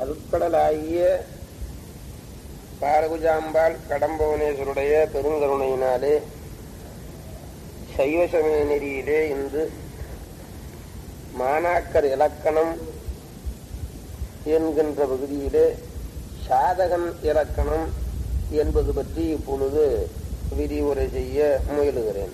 அருட்கடலாகிய பாரகுஜாம்பாள் கடம்பவனேஸ்வருடைய பெருங்கருணையினாலே சைவ சமய நெறியிலே இன்று மாணாக்கர் இலக்கணம் என்கின்ற பகுதியிலே சாதகன் இலக்கணம் என்பது பற்றி இப்பொழுது விரிவுரை செய்ய முயலுகிறேன்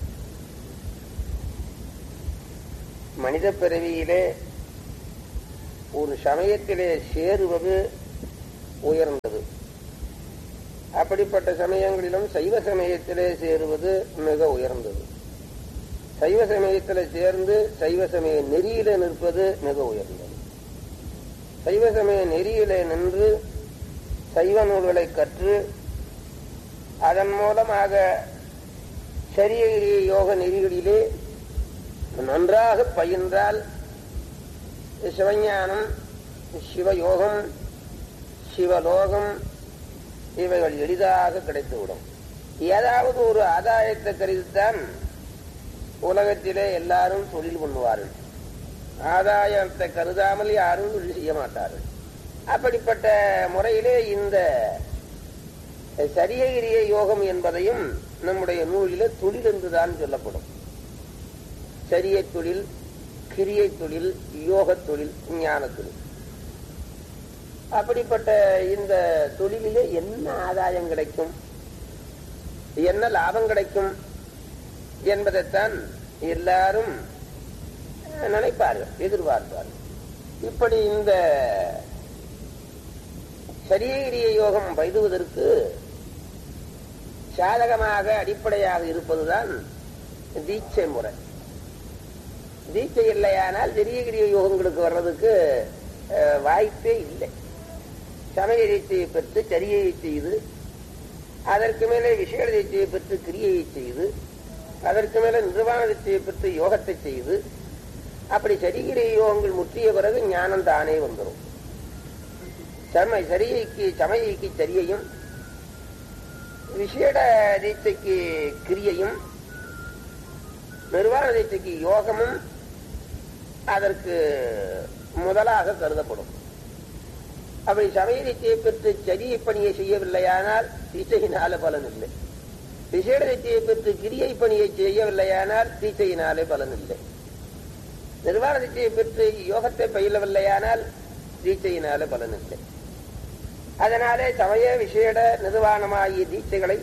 மனித பிறவியிலே ஒரு சமயத்திலே சேருவது உயர்ந்தது அப்படிப்பட்ட சமயங்களிலும் சைவ சமயத்திலே சேருவது மிக உயர்ந்தது சைவ சமயத்தில் சேர்ந்து சைவ சமய நெறியில நிற்பது மிக உயர்ந்தது சைவ சமய நெறியிலே நின்று சைவ நூல்களை கற்று அதன் மூலமாக சரிய யோக நெறிகளிலே நன்றாக பயின்றால் சிவஞானம் சிவயோகம் சிவலோகம் இவைகள் எளிதாக கிடைத்துவிடும் ஏதாவது ஒரு ஆதாயத்தை கருதித்தான் உலகத்திலே எல்லாரும் தொழில் பண்ணுவார்கள் ஆதாயத்தை கருதாமல் யாரும் தொழில் செய்ய மாட்டார்கள் அப்படிப்பட்ட முறையிலே இந்த சரியகிரிய யோகம் என்பதையும் நம்முடைய நூலிலே தொழில் என்றுதான் சொல்லப்படும் சரிய தொழில் கிரியை தொழில் யோக தொழில் ஞான தொழில் அப்படிப்பட்ட இந்த தொழிலிலே என்ன ஆதாயம் கிடைக்கும் என்ன லாபம் கிடைக்கும் என்பதைத்தான் எல்லாரும் நினைப்பார்கள் எதிர்பார்ப்பார்கள் இப்படி இந்த சரியகிரிய யோகம் பயிடுவதற்கு சாதகமாக அடிப்படையாக இருப்பதுதான் தீட்சை முறை தீட்சை இல்லையானால் சரியகிரிய யோகங்களுக்கு வர்றதுக்கு வாய்ப்பே இல்லை சமய தீட்சையை பெற்று சரியை செய்து அதற்கு மேலே விஷய தீட்சையை பெற்று கிரியையை செய்து அதற்கு மேல நிர்வாண தீட்சையை பெற்று யோகத்தை செய்து அப்படி சரிகிரிய யோகங்கள் முற்றிய பிறகு ஞானம் தானே வந்துடும் சம சரியைக்கு சமயைக்கு சரியையும் விசேட தீட்சைக்கு கிரியையும் நிர்வாண தீட்சைக்கு யோகமும் அதற்கு முதலாக கருதப்படும் அப்படி சமய தீட்சையை பெற்று சரிய பணியை செய்யவில்லையானால் தீட்சையினால பலன் இல்லை விசேட தீட்சையை பெற்று கிரியை பணியை செய்யவில்லையானால் தீட்சையினாலே பலன் இல்லை நிர்வாண தீட்சையை பெற்று யோகத்தை பயிலவில்லையானால் தீட்சையினாலே பலன் இல்லை அதனாலே சமய விசேட நிர்வாணமாகிய தீட்சைகளை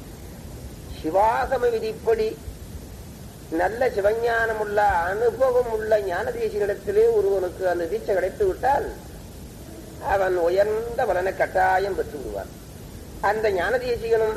சிவாகம விதிப்படி நல்ல சிவஞானம் உள்ள அனுபவம் உள்ள ஞான தேசிகளிடத்திலே ஒருவனுக்கு அந்த தீட்சை கிடைத்து விட்டால் அவன் உயர்ந்த பலனை கட்டாயம் பெற்று விடுவான் அந்த ஞான தேசிகளும்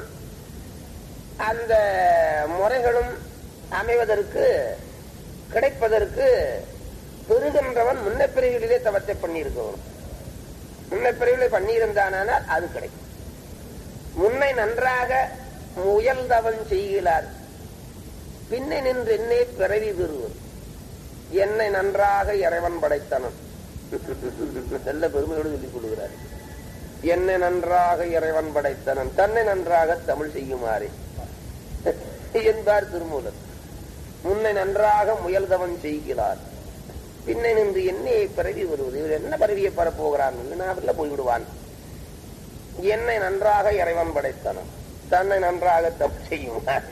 அந்த முறைகளும் அமைவதற்கு கிடைப்பதற்கு பெறுகின்றவன் முன்னப்பிரிவுகளிலே தவத்தை பண்ணியிருக்கவன் முன்னப்பிரிவுகளை பண்ணியிருந்தானால் அது கிடைக்கும் முன்னை நன்றாக முயல்தவன் செய்கிறார் பின்னை நின்று என்னே பிறவி பெறுவது என்னை நன்றாக இறைவன் படைத்தனன் நல்ல பெருமையோடு சொல்லிக் கொள்கிறார் என்னை நன்றாக இறைவன் படைத்தனன் தன்னை நன்றாக தமிழ் செய்யுமாறு என்பார் திருமூலர் முன்னை நன்றாக முயல்தவன் செய்கிறார் பின்னை நின்று என்னை பிறவி வருவது இவர் என்ன பரவியை பெறப்போகிறான் வினாவில் போய்விடுவான் என்னை நன்றாக இறைவன் படைத்தனம் தன்னை நன்றாக தமிழ் செய்யுமாறு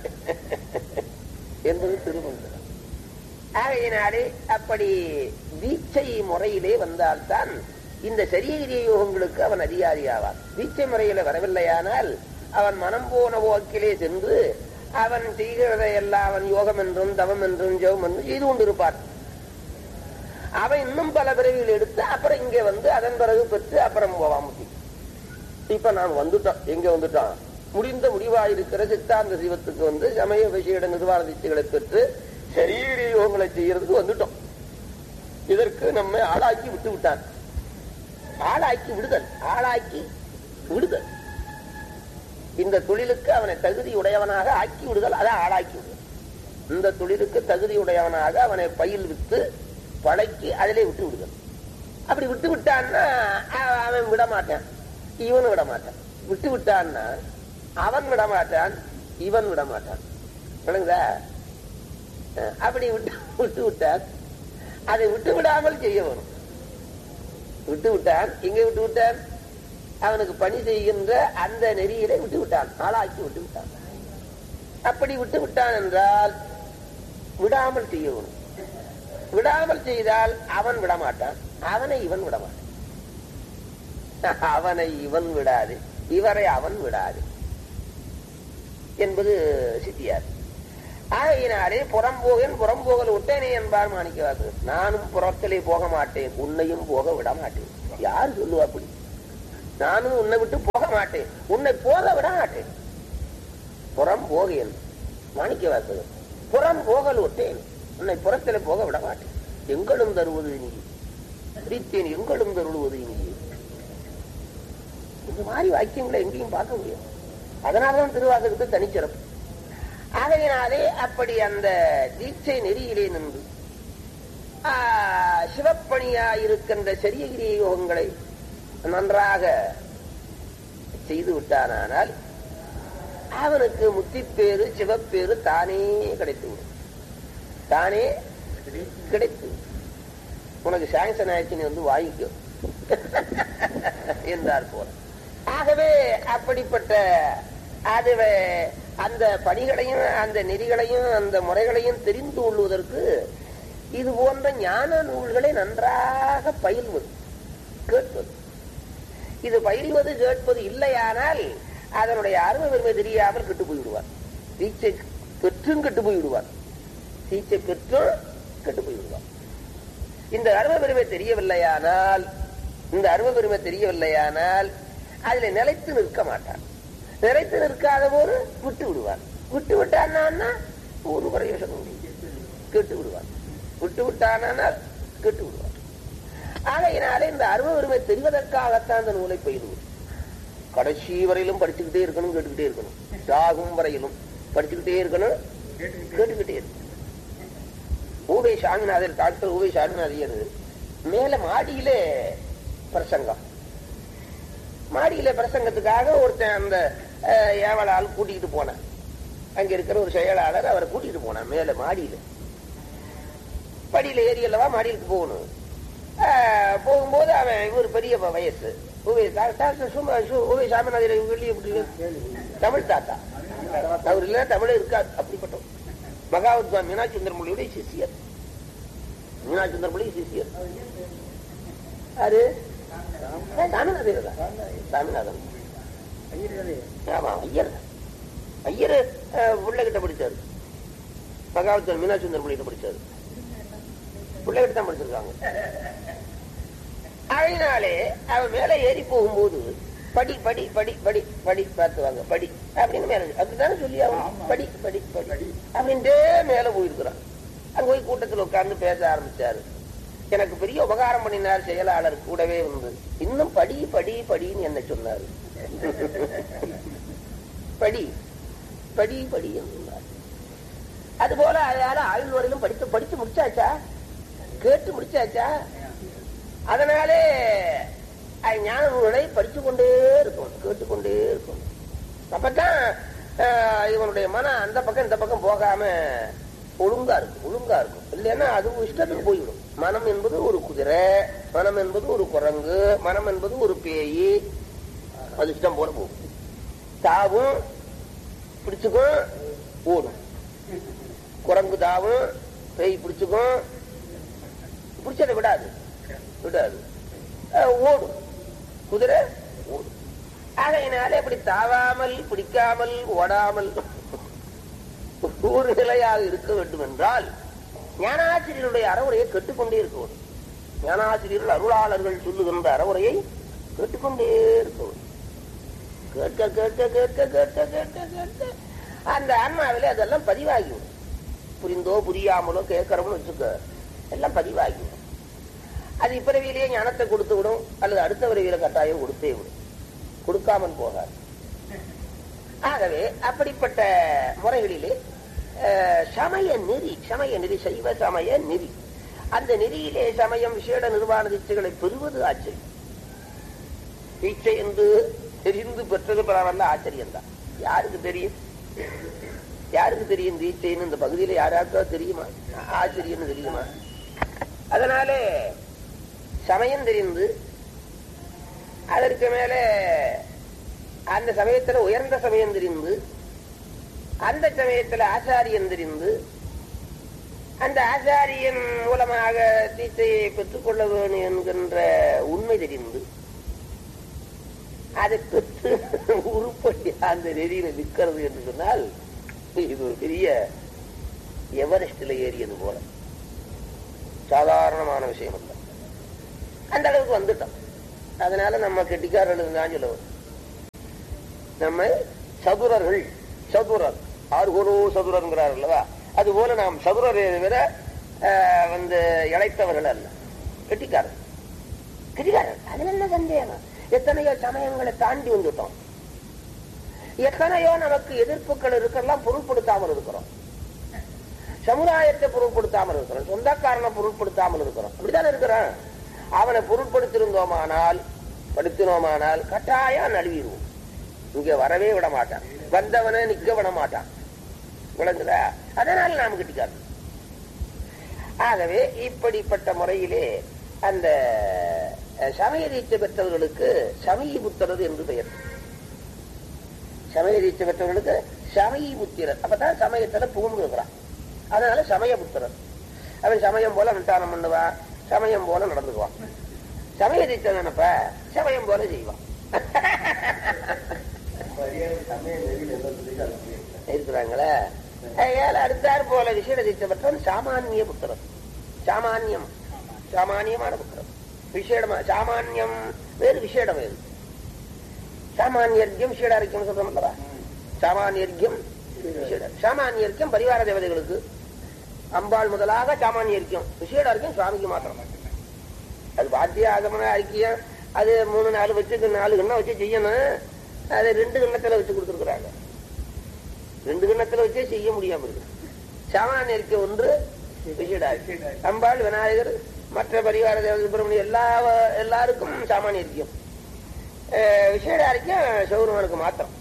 என்பது திருமந்திரம் ஆகையினாலே அப்படி தீட்சை முறையிலே வந்தால்தான் இந்த சரியகிரிய யோகங்களுக்கு அவன் அதிகாரி ஆவான் தீட்சை முறையில வரவில்லையானால் அவன் மனம் போன போக்கிலே சென்று அவன் செய்கிறதை எல்லாம் அவன் யோகம் என்றும் தவம் என்றும் ஜெவம் என்றும் செய்து கொண்டிருப்பான் அவன் இன்னும் பல பிறவிகள் எடுத்து அப்புறம் இங்கே வந்து அதன் பிறகு பெற்று அப்புறம் போவான் முட்டி இப்ப நான் வந்துட்டான் எங்க வந்துட்டான் முடிந்த முடிவாயிருக்கிற சித்தாந்த சிவத்துக்கு வந்து சமய விஷய நிர்வாண தீட்சைகளை பெற்று சரீர யோகங்களை செய்யறதுக்கு வந்துட்டோம் இதற்கு நம்ம ஆளாக்கி விட்டு விட்டான் ஆளாக்கி விடுதல் ஆளாக்கி விடுதல் இந்த தொழிலுக்கு அவனை தகுதி உடையவனாக ஆக்கி விடுதல் அதை ஆளாக்கி விடுதல் இந்த தொழிலுக்கு தகுதி உடையவனாக அவனை பயில் வித்து பழக்கி அதிலே விட்டு விடுதல் அப்படி விட்டு விட்டான்னா அவன் விட மாட்டான் இவன் விட மாட்டான் விட்டு விட்டான்னா அவன் விட மாட்டான் இவன் விட மாட்டான் விளங்குதா அப்படி விட்டு விட்டு விட்டார் அதை விட்டு விடாமல் செய்ய வரும் விட்டு விட்டான் எங்க விட்டு விட்டான் அவனுக்கு பணி செய்கின்ற அந்த நெறியிலே விட்டு விட்டான் ஆளாக்கி விட்டு விட்டான் அப்படி விட்டு விட்டான் என்றால் விடாமல் செய்யணும் விடாமல் செய்தால் அவன் விடமாட்டான் அவனை இவன் விடமாட்டான் அவனை இவன் விடாது இவரை அவன் விடாது என்பது சித்தியார் ஆகையினாலே புறம்போகன் புறம்போகல் விட்டேனே என்பார் மாணிக்கவாக்கு நானும் புறத்திலே போக மாட்டேன் உன்னையும் போக விட மாட்டேன் யார் சொல்லுவா அப்படி நானும் உன்னை விட்டு போக மாட்டேன் உன்னை போக விட மாட்டேன் புறம் போகேன் மாணிக்க வாசகர் புறம் போகல் விட்டேன் உன்னை புறத்திலே போக விட மாட்டேன் எங்களும் தருவது நீ பிரித்தேன் எங்களும் தருவது நீ இந்த மாதிரி வாக்கியங்களை எங்கேயும் பார்க்க முடியும் அதனாலதான் திருவாசகத்தை தனிச்சிறப்பு ஆகையினாலே அப்படி அந்த தீட்சை நெறியிலே நின்று ஆ, சிவப்பணியாயிருக்கின்ற சரியகிரி யோகங்களை நன்றாக செய்து விட்டானால் அவனுக்கு முத்திப்பேறு சிவப்பேறு தானே கிடைத்துவிடும் தானே கிடைத்து உனக்கு சாங்ஷன் ஆயிடுச்சு நீ வந்து வாங்கிக்கோ என்றார் போல ஆகவே அப்படிப்பட்ட அது வே- அந்த பணிகளையும் அந்த நெறிகளையும் அந்த முறைகளையும் தெரிந்து கொள்வதற்கு இது போன்ற ஞான நூல்களை நன்றாக பயில்வது கேட்பது இது பயில்வது கேட்பது இல்லையானால் அதனுடைய அருமை பெருமை தெரியாமல் கெட்டு போய்விடுவார் தீட்சை பெற்றும் கெட்டு போய்விடுவார் தீட்சை பெற்றும் கெட்டு போய்விடுவார் இந்த அருமை பெருமை தெரியவில்லையானால் இந்த அருமை பெருமை தெரியவில்லையானால் அதுல நிலைத்து நிற்க மாட்டான் நிலைத்து நிற்காத போது விட்டு விடுவான் விட்டு விட்டான்னா ஒரு பிரயோசனம் இல்லை. கெட்டு விடுவான் விட்டு விட்டானால் கெட்டு விடுவான் ஆகையினாலே இந்த அருமை பெருமை தெரிவதற்காகத்தான் இந்த நூலை பயிலுவது கடைசி வரையிலும் படிச்சுக்கிட்டே இருக்கணும் கேட்டுக்கிட்டே இருக்கணும் சாகும் வரையிலும் படிச்சுக்கிட்டே இருக்கணும் கேட்டுக்கிட்டே இருக்கணும் ஊவே சாமிநாதர் டாக்டர் ஊவே சாமிநாதையர் மேல மாடியிலே பிரசங்கம் மாடியில பிரசங்கத்துக்காக ஒருத்தன் அந்த அஹ், ஏவலால் கூட்டிகிட்டு போனான் அங்க இருக்கிற ஒரு செயலாளர் அவரை கூட்டிட்டு போனான் மேல மாடியில படியில ஏறி அல்லவா மாடியிலுக்கு போகணும் அஹ், போகும்போது அவன் இவர் பெரிய வ- வயசு உவே டா- டாக்டர் சும்மா சு- உவே சாமிநாதர் வெளியே எப்படி தமிழ் தாத்தா அவர் இல்ல தமிழ் இருக்காது அப்படிப்பட்டவர் மகாவித்வான் மீனாட்சி சுந்தரமொழியுடைய சிஷியர் மீனாட்சி சுந்தரமொழி சிஷியர் அது சாமிநாதர் தான். சாமிநாதன் ஆமா ஐயர் ஐயர் பிள்ளைகிட்ட படிச்சாரு மகாவித்வான் மீனாட்சி சுந்தரமொழி கிட்ட படிச்சாரு பிள்ளைகிட்ட தான் படிச்சிருக்காங்க அதனாலே அவன் மேல ஏறி போகும்போது படி படி படி படி படி பார்த்து வாங்க படி அப்படின்னு மேல அதுதானே சொல்லி அவன் படி படி படி அப்படின்ட்டே மேல போயிருக்கிறான் அங்க போய் கூட்டத்தில் உட்கார்ந்து பேச ஆரம்பிச்சாரு எனக்கு பெரிய உபகாரம் பண்ணினார் செயலாளர் கூடவே வந்து இன்னும் படி படி படின்னு என்ன சொன்னாரு படி படி படி என்று சொன்னார் அதுபோல அதால ஆயுள் வரையிலும் படித்து படித்து முடிச்சாச்சா கேட்டு முடிச்சாச்சா அதனாலே அஹ், ஞான நூல்களை படித்து கொண்டே இருக்கும் கேட்டுக்கொண்டே இருக்கும் அப்பதான் அஹ், இவனுடைய மனம் அந்த பக்கம் இந்த பக்கம் போகாம ஒழுங்கா இருக்கும் ஒழுங்கா இருக்கும் இல்லைன்னா அது இஷ்டத்துக்கு போய்விடும் மனம் என்பது ஒரு குதிரை மனம் என்பது ஒரு குரங்கு மனம் என்பது ஒரு பேய் அது இஷ்டம் போல போகும் தாவும் பிடிச்சுக்கும் ஓடும் குரங்கு தாவும் பேய் பிடிச்சுக்கும் பிடிச்சதை விடாது விடாது அஹ் ஓடும் குதிரை ஓடும் ஆகையினாலே அப்படி தாவாமல் பிடிக்காமல் ஓடாமல் ஒரு நிலையாக இருக்க வேண்டும் என்றால் ஞானாசிரியருடைய அறவுரையை கேட்டுக்கொண்டே இருக்க வேண்டும் ஞானாசிரியர்கள் அருளாளர்கள் சொல்லுகின்ற அறவுரையை கேட்டுக்கொண்டே இருக்க வேண்டும் கேட்க கேட்க கேட்க கேட்க கேட்க கேட்க அந்த ஆன்மாவிலே அதெல்லாம் பதிவாகிவிடும் புரிந்தோ புரியாமலோ கேட்கறோம்னு வச்சுக்க எல்லாம் பதிவாகிவிடும் அது இப்பிறவியிலேயே ஞானத்தை கொடுத்து விடும் அல்லது அடுத்த பிறவியில கட்டாயம் கொடுத்தே விடும் கொடுக்காமல் போகாது ஆகவே அப்படிப்பட்ட முறைகளிலே அஹ், சமய நெறி சமய நெறி சைவ சமய நெறி அந்த நெறியிலே சமயம் விசேட நிர்வாண தீட்சைகளை பெறுவது ஆச்சரியம் தீட்சை என்று தெரிந்து பெற்றது பரவாயில்ல ஆச்சரியம் தான் யாருக்கு தெரியும் யாருக்கு தெரியும் தீட்சைன்னு இந்த பகுதியில யாராருக்கா தெரியுமா ஆச்சரியம்னு தெரியுமா அதனாலே சமயம் தெரிந்து அதற்கு மேலே அந்த சமயத்துல உயர்ந்த சமயம் தெரிந்து அந்த சமயத்துல ஆச்சாரியன் தெரிந்து அந்த ஆச்சாரியன் மூலமாக தீட்சையை பெற்றுக்கொள்ள வேணும் என்கின்ற உண்மை தெரிந்து அதை பெற்று உருப்படி அந்த நெறியில நிற்கிறது என்று சொன்னால் இது ஒரு பெரிய எவரெஸ்டில் ஏறியது போல சாதாரணமான விஷயம் இல்லை அந்த அளவுக்கு வந்துட்டோம் அதனால நம்ம கெட்டிக்காரர்கள் தான் சொல்லுவோம் நம்ம சதுரர்கள் சதுரர் ஆறுகுரு சதுரங்கிறார் அல்லவா அது போல நாம் சதுரரை விட ஆஹ், வந்து இழைத்தவர்கள் அல்ல கெட்டிக்காரர் கெட்டிக்காரர் அதுல என்ன சந்தேகம் எத்தனையோ சமயங்களை தாண்டி வந்துட்டோம் எத்தனையோ நமக்கு எதிர்ப்புகள் இருக்கலாம் பொருட்படுத்தாமல் இருக்கிறோம் சமுதாயத்தை பொருட்படுத்தாமல் இருக்கிறோம் சொந்தக்காரனை பொருட்படுத்தாமல் இருக்கிறோம் அப்படித்தானே இருக்கிறான் அவனை பொருட்படுத்திருந்தோமானால் படுத்தினோமானால் கட்டாயம் நழுவிடுவோம் இங்க வரவே விட மாட்டான் வந்தவனை நிக்க விட மாட்டான் விளங்குதா அதனால நாம் கிட்டிக்காரு ஆகவே இப்படிப்பட்ட முறையிலே அந்த அஹ், சமய தீட்சை பெற்றவர்களுக்கு சமய புத்தரது என்று பெயர் சமய தீட்சை பெற்றவர்களுக்கு சமய புத்திரர் அப்பதான் சமயத்துல புகுந்து இருக்கிறான் அதனால சமய புத்திரர் அவன் சமயம் போல அனுஷ்டானம் பண்ணுவான் சமயம் போல நடந்துக்குவான் சமய தீட்சை நினைப்ப சமயம் போல செய்வான் இருக்கிறாங்களே ஏழு அடுத்தார் போல விசேட தீட்சை பெற்றவன் சாமானிய புத்திரன் சாமானியம் சாமானியமான புத்திரன் விசேடமா சாமானியம் வேறு விசேடம் வேறு சாமானியர்க்கியம் விசேடாரிக்கம் சொல்றோம் அல்லவா சாமானியர்க்கியம் விசேட- சாமானியர்க்கியம் பரிவார தேவதைகளுக்கு அம்பாள் முதலாக சாமானியர்க்கியம் விசேடாரிக்கம் சுவாமிக்கு மாத்திரம் அது பாத்திய ஆகமன ஐக்கியம் அது மூணு நாலு வச்சு நாலு கண்ணம் வச்சு செய்யணும் அதை ரெண்டு கண்ணத்துல வச்சு கொடுத்துருக்குறாங்க ரெண்டு கண்ணத்துல வச்சே செய்ய முடியாம இருக்கு சாமானியருக்கு ஒன்று விசேடாரி அம்பாள் விநாயகர் மற்ற பரிவார தேவதை சுப்பிரமணியம் எல்லா எல்லாருக்கும் சாமானியரிக்கும் விசேடாரிக்கும் சிவருமனுக்கு மாத்திரம்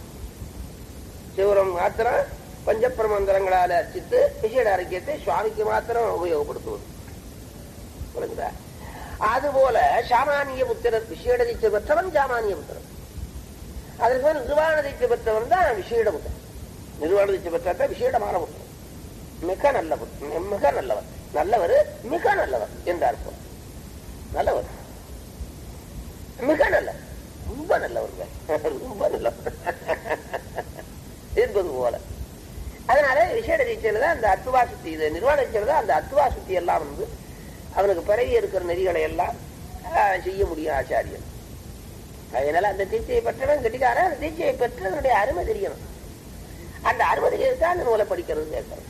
சிவரம் மாத்திரம் பஞ்சப்பிரமந்திரங்களால அர்ச்சித்து விசேட அறிக்கையத்தை சுவாமிக்கு மாத்திரம் உபயோகப்படுத்துவது புரியுதா அதுபோல சாமானிய புத்திரர் விசேட தீட்சை பெற்றவன் சாமானிய புத்திரன் அதற்கு மேல் நிர்வாண தீட்சை பெற்றவன் தான் விசேட புத்திரன் நிர்வாண தீட்சை பெற்ற விசேடமான புத்திரன் மிக நல்ல புத்திரன் மிக நல்லவர் நல்லவர் மிக நல்லவர் என்று அர்த்தம் நல்லவர் மிக நல்லவர் ரொம்ப நல்லவர்கள் ரொம்ப நல்லவர் என்பது போல அதனால விசேட தீட்சையில தான் அந்த அத்துவா சுத்தி இது நிர்வாண தீட்சையில தான் அந்த அத்துவா சுத்தி எல்லாம் வந்து அவனுக்கு பிறவி இருக்கிற நெறிகளை எல்லாம் ஆஹ், செய்ய முடியும் ஆச்சாரியன் அதனால அந்த தீட்சையை பெற்றவன் கட்டிக்காரன் அந்த தீட்சையை பெற்றவனுடைய அருமை தெரியணும் அந்த அருமை தெரியறதுதான் அந்த நூலை படிக்கிறது கேட்கறது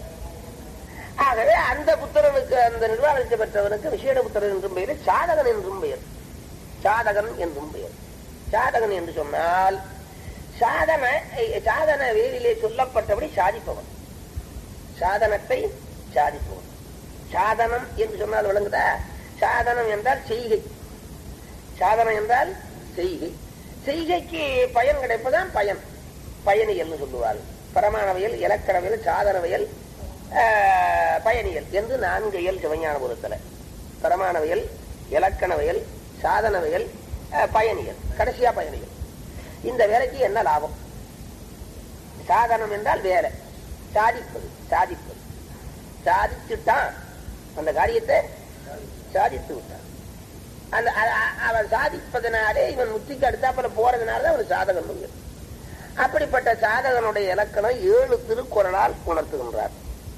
ஆகவே அந்த புத்திரனுக்கு அந்த நிர்வாகத்தை பெற்றவனுக்கு விசேட புத்திரன் என்றும் பெயர் சாதகன் என்றும் பெயர் சாதகன் என்றும் பெயர் சாதகன் என்று சொன்னால் சாதன சாதன வேலிலே சொல்லப்பட்டபடி சாதிப்பவன் சாதனத்தை சாதிப்பவன் சாதனம் என்று சொன்னால் விளங்குதா சாதனம் என்றால் செய்கை சாதனம் என்றால் செய்கை செய்கைக்கு பயன் கிடைப்பதுதான் பயன் பயணியல்னு சொல்லுவார்கள் பரமானவியல் இலக்கணவியல் சாதனவியல் ஆஹ், பயணியல் என்று நான்கு இயல் சிவஞானபுரத்தில் பரமானவியல் இலக்கணவியல் சாதனவியல் ஆஹ், பயணியல் கடைசியா பயணியல் இந்த வேலைக்கு என்ன லாபம் சாதனம் என்றால் வேலை சாதிப்பது சாதிப்பது சாதிச்சுட்டான் அந்த காரியத்தை சாதித்து விட்டான் அந்த அ- அ- அவன் சாதிப்பதனாலே இவன் முத்திக்கு அடுத்தாப்புல போறதுனால தான் அவன் சாதகன் பேர். அப்படிப்பட்ட சாதகனுடைய இலக்கணம் ஏழு திருக்குறளால் உணர்த்துகின்றார்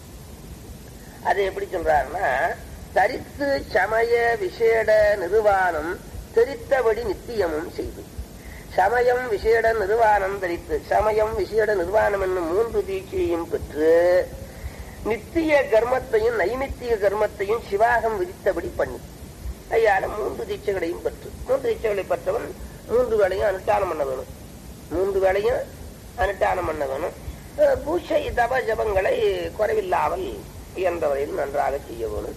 அது எப்படி சொல்றாருன்னா தரித்து சமய விசேட நிர்வாணம் தெரித்தபடி நித்தியமும் செய்து சமயம் விசேட நிர்வாணம் தரித்து சமயம் விசேட நிர்வாணம் என்னும் மூன்று தீட்சையும் பெற்று நித்திய கர்மத்தையும் நைமித்திய கர்மத்தையும் சிவாகம் விதித்தபடி பண்ணி ஐயால மூன்று தீட்சைகளையும் பெற்று மூன்று தீட்சைகளை பெற்றவன் மூன்று வேளையும் அனுஷ்டானம் பண்ண வேணும் மூன்று வேளையும் அனுஷ்டானம் பண்ண வேணும் அஹ் பூஷை தப ஜபங்களை குறைவில்லாமல் இயன்ற வரையில் நன்றாக செய்ய வேணும்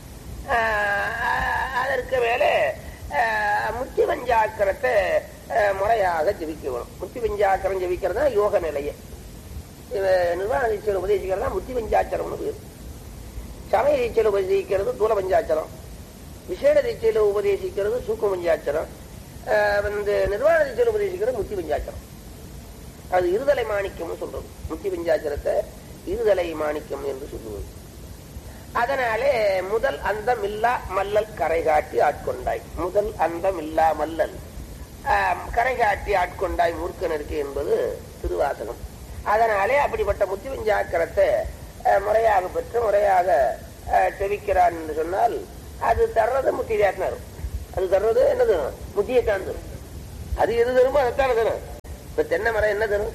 ஆஹ் அதற்கு மேலே ஆஹ் முத்தி பஞ்சாக்கரத்தை ஆஹ் முறையாக ஜெபிக்க வேணும் முத்தி பஞ்சாக்கரம் ஜெபிக்கிறது தான் யோக நிலையே நிர்வாண தீட்சையில் உபதேசிக்கிறது தான் முத்தி பஞ்சாச்சரம்னு பேர் சமய தீட்சையில் உபதேசிக்கிறது தூல பஞ்சாச்சரம் விசேட தீட்சையில் உபதேசிக்கிறது சூக்க பஞ்சாச்சரம் அஹ், வந்து நிர்வாண தீட்சையில் உபதேசிக்கிற முத்தி பஞ்சாட்சரம் அது இருதலை மாணிக்கம்னு சொல்றது முத்தி பஞ்சாட்சரத்தை இருதலை மாணிக்கம் என்று சொல்லுவது அதனாலே முதல் அந்தம் இல்லா மல்லல் கரை காட்டி ஆட்கொண்டாய் முதல் அந்தம் இல்லா மல்லல் ஆம், கரை காட்டி ஆட்கொண்டாய் மூர்க்கனருக்கு என்பது திருவாசகம் அதனாலே அப்படிப்பட்ட முத்தி பஞ்சாக்கரத்தை அஹ், முறையாக பெற்று முறையாக அஹ், செவிக்கிறான் என்று சொன்னால் அது தர்றது முத்தி தரும் அது தர்றது என்ன தரும் முத்தியை தான் தரும் அது எது தருமோ அதைத்தானே தரும் இப்ப தென்னை மரம் என்ன தரும்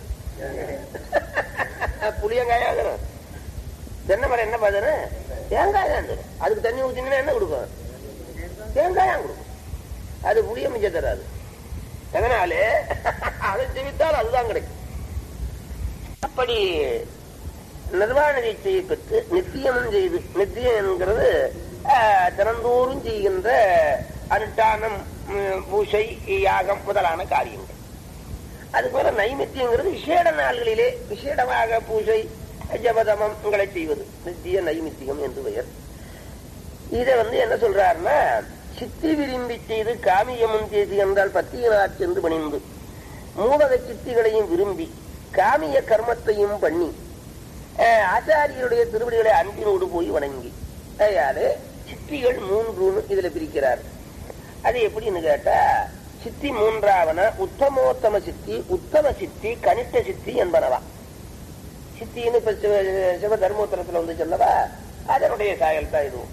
புளியங்காயா தரும் தென்னை மரம் என்ன பாதரு தேங்காய் தான் தரும் அதுக்கு தண்ணி ஊத்தினா என்ன கொடுக்கும் தேங்காயா கொடுக்கும் அது புளிய மிஞ்ச தராது அதனாலே அதை செவித்தால் அதுதான் கிடைக்கும் அப்படி நிர்வாண தீட்சையை பெற்று நித்தியமும் செய்து நித்தியம் என்கிறது ஆஹ், தினந்தோறும் செய்கின்ற அனுஷ்டானம் உம், பூசை யாகம் முதலான காரியங்கள் அதுக்கு மேல நைமித்தியங்கிறது விசேட நாள்களிலே விசேடமாக பூஜை ஜபதமங்களை செய்வது நித்திய நைமித்தியம் என்று பெயர் இதை வந்து என்ன சொல்றாருன்னா சித்தி விரும்பி செய்து காமியமும் செய்து என்றால் பத்தியனார் சென்று பணிந்து மூவக சித்திகளையும் விரும்பி காமிய கர்மத்தையும் பண்ணி அஹ், ஆச்சாரியருடைய திருவடிகளை அன்பினோடு போய் வணங்கி அதையாலே சித்திகள் மூன்றுன்னு இதுல பிரிக்கிறார் அது எப்படின்னு கேட்டா சித்தி மூன்றாவன உத்தமோத்தம சித்தி உத்தம சித்தி கனிஷ்ட சித்தி என்பனவா சித்தின்னு இப்ப சிவ சிவ தர்மோத்தரத்துல வந்து சொல்லவா அதனுடைய சாயல் தான் இதுவும்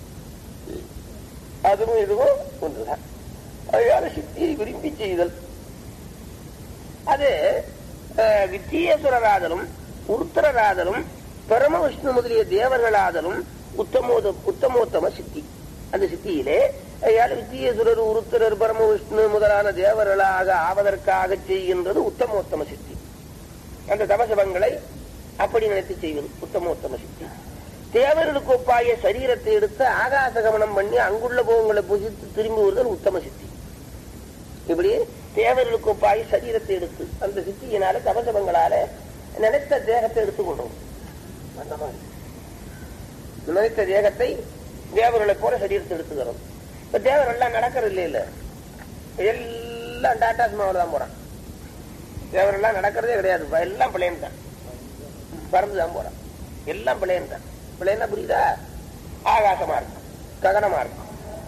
அதுவும் இதுவும் ஒன்றுதான் அதனால சித்தியை விரும்பி செய்தல் அது அஹ், வித்தியேஸ்வரராதலும் உருத்தரராதலும் பரம விஷ்ணு முதலிய தேவர்களாதலும் உத்தமோத உத்தமோத்தம சித்தி அந்த சித்தியிலே அயால் வித்தியேஸ்வரர் உருத்தரர் பரம விஷ்ணு முதலான தேவர்களாக ஆவதற்காக செய்கின்றது உத்தமோத்தம சித்தி அந்த தபசபங்களை அப்படி நினைத்து செய்வது உத்தமோத்தம சித்தி தேவர்களுக்கு ஒப்பாய சரீரத்தை எடுத்து ஆகாச கமனம் பண்ணி அங்குள்ள போகங்களை புசித்து திரும்பி வருதல் உத்தம சித்தி இப்படி தேவர்களுக்கு ஒப்பாய சரீரத்தை எடுத்து அந்த சித்தியினால தபசபங்களால நினைத்த தேகத்தை எடுத்துக் கொண்டோம் அந்த மாதிரி நினைத்த தேகத்தை தேவர்களை போல சரீரத்தை எடுத்துக்கிறோம் இப்ப தேவர் எல்லாம் நடக்கிறது இல்ல இல்ல எல்லாம் டாடா சுமாவில் தான் போறான் தேவர் எல்லாம் நடக்கிறதே கிடையாது இப்ப எல்லாம் பிளேன் தான் பறந்து தான் போறான் எல்லாம் பிளேன் தான் பிளேன்னா புரியுதா ஆகாசமா இருக்கும் ககனமா இருக்கும்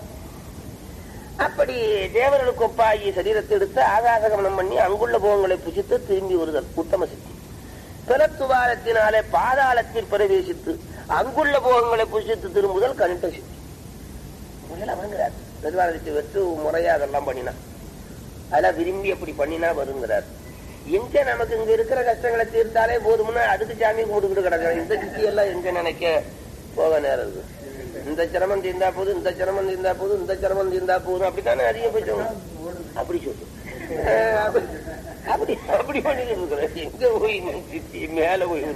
அப்படி தேவர்களுக்கு ஒப்பாகி சரீரத்தை எடுத்து ஆகாச கமனம் பண்ணி அங்குள்ள போகங்களை புசித்து திரும்பி வருதல் உத்தம சித்தி பிறத்துவாரத்தினாலே பாதாளத்தில் பிரவேசித்து அங்குள்ள போகங்களை புசித்து திரும்புதல் கணிட்ட சித்தி இதெல்லாம் வாங்குறார் நிர்வாகத்தை வச்சு முறையா அதெல்லாம் பண்ணினா அதெல்லாம் விரும்பி அப்படி பண்ணினா வருங்கிறார் எங்க நமக்கு இங்க இருக்கிற கஷ்டங்களை தீர்த்தாலே போதும்னா அதுக்கு சாமி கும்பிட்டுக்கிட்டு கிடக்குறேன் இந்த சித்தி எல்லாம் எங்க நினைக்க போக நேரம் இருக்கு இந்த சிரமம் தீர்ந்தா போதும் இந்த சிரமம் தீர்ந்தா போதும் இந்த சிரமம் தீர்ந்தா போதும் அப்படித்தானே அதிகபட்சம் அப்படி சொல்லு அஹ் அப்படி அப்படி அப்படி பண்ணிக்கிட்டு இருக்கிறேன் எங்க போய் நீ சித்தி மேல போய்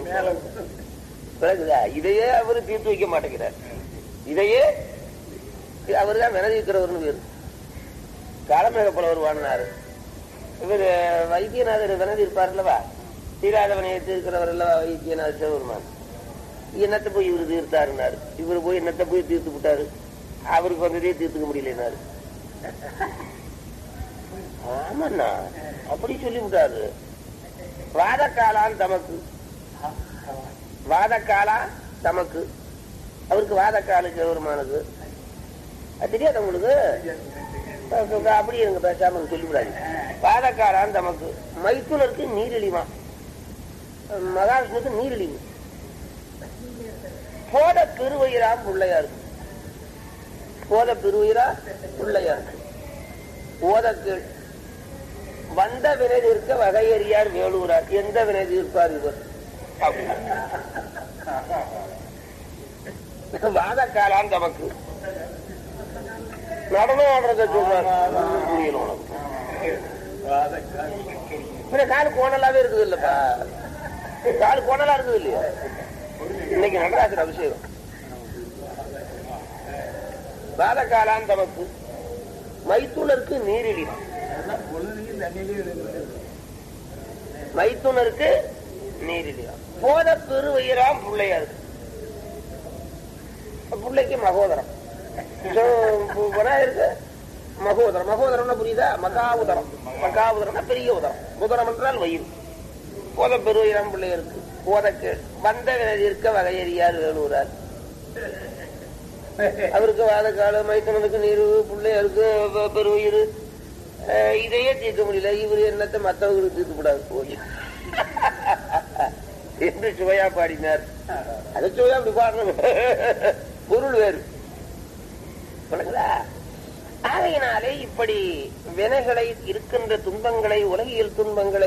பிறகுதா இதையே அவரு தீர்த்து வைக்க மாட்டேங்கிறார் இதையே அவர் தான் வினதிக்கிறவர்னு பேரு காலமேக புலவர் வாழ்னாரு இவர் வைத்தியநாதர் வினதி இருப்பார்லவா தீராதவனையை தீர்க்கிறவர் அல்லவா வைத்தியநாதர் சிவபெருமான் என்னத்தை போய் இவரு தீர்த்தாருனாரு இவரு போய் என்னத்தை போய் தீர்த்து விட்டாரு அவருக்கு வந்ததே தீர்த்துக்க முடியலனாரு ஆமாண்ணா அப்படி சொல்லி விட்டாரு வாதக்காலான் தமக்கு வாதக்காலா தமக்கு அவருக்கு வாதக்காலு சிவபெருமானுக்கு அது தெரியாது உங்களுக்கு அப்படி இருங்க பேசாம சொல்லிவிடாது பாதக்காரான் தமக்கு மைத்துனருக்கு நீரிழிமா மகாவிஷ்ணுக்கு நீரிழிவு போத பெருவயிரா பிள்ளையார் போத பெருவயிரா பிள்ளையார் ஓதக்கு வந்த வினை தீர்க்க வகையறியார் வேலூரார் எந்த வினை தீர்ப்பார் இவர் வாதக்காலான் தமக்கு நடனம் ஆடுறத சொல்றாரு புரியல உனக்கு பின்ன கால் கோணலாவே இருக்குது இல்லப்பா கால் கோணலா இருக்குது இல்லையா இன்னைக்கு நடராஜர் அபிஷேகம் பாலகாலான் தமக்கு மைத்துனருக்கு நீரிழி மைத்துனருக்கு நீரிழி போத பெருவயிராம் பிள்ளையாரு பிள்ளைக்கு மகோதரம் விநாயகருக்கு மகோதரம் மகோதரம்னா புரியுதா மகாவுதரம் மகாவுதரம்னா பெரிய உதரம் உதரம் என்றால் வயிறு போத பெருயிரம் பிள்ளை இருக்கு போதக்கு வந்த இருக்க வகையறியார் வேலூரார் அவருக்கு வாதக்கால மைத்தனனுக்கு நீரு பிள்ளையாருக்கு பெ- பெருவயிறு அஹ், இதையே தீர்க்க முடியல இவரு என்னத்தை மற்றவங்களுக்கு தீர்க்க கூடாது போய் என்று சுவையா பாடினார் அது சுவையா அப்படி பாடணும் பொருள் வேறு புரியுதுங்களா? ஆகையினாலே இப்படி வினைகளை இருக்கின்ற துன்பங்களை உலகியல் துன்பங்களை